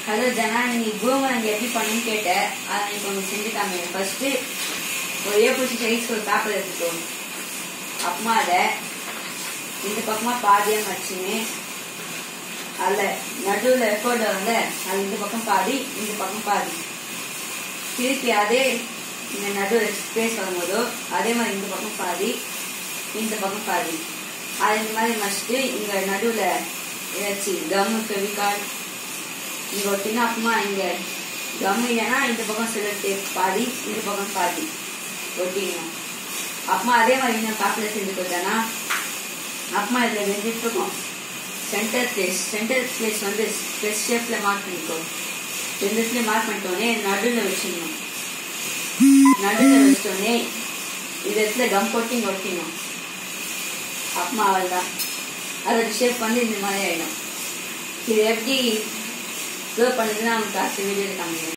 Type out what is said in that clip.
hello ஜனா நீ பூமரங்க எப்படி பண்ணுன்னு கேட்ட அதை நீ கொஞ்சம் செஞ்சு காமிங்க ஃபர்ஸ்ட் ஒரு ஏபிசி சைஸ் ஒரு பேப்பர் எடுத்துக்கோ அப்புறமா அதை இந்த பக்கமா பாதியா மடிச்சுன்னு அதில் நடுவில் ரெக்கார்ட் வரும்ல அது இந்த பக்கம் பாதி இந்த பக்கம் பாதி திருப்பி அதே இந்த நடுவில் ஸ்பேஸ் வரும்போதோ அதே மாதிரி இந்த பக்கம் பாதி இந்த பக்கம் பாதி அது இந்த மாதிரி மடிச்சுட்டு இங்க நடுவில் ஏதாச்சும் கம் ஃபெவிகால் இங்க ஒட்டினா அப்புறமா இங்க கம் இல்லைன்னா இந்த பக்கம் சில டேப் பாதி இந்த பக்கம் பாதி ஒட்டிடணும் அப்புறமா அதே மாதிரி இன்னும் காப்பில் செஞ்சு கொடுத்தேன்னா அப்புறமா இதில் ரெண்டுத்துக்கும் சென்டர் பிளேஸ் சென்டர் பிளேஸ் வந்து ஸ்பெஸ் ஷேப்பில் மார்க் பண்ணிக்கோ ரெண்டுத்துலேயும் மார்க் பண்ணிட்டோன்னே நடுவில் வச்சிடணும் நடுவில் வச்சிட்டோன்னே இது இடத்துல கம் போட்டு இங்கே ஒட்டிடணும் அப்புறமா அவள் தான் அதோட ஷேப் வந்து இந்த மாதிரி ஆயிடும் இது எப்படி க்ளோ பண்ணுதுன்னா அவனுக்கு அடுத்த வீடியோ காமிக்கிறேன்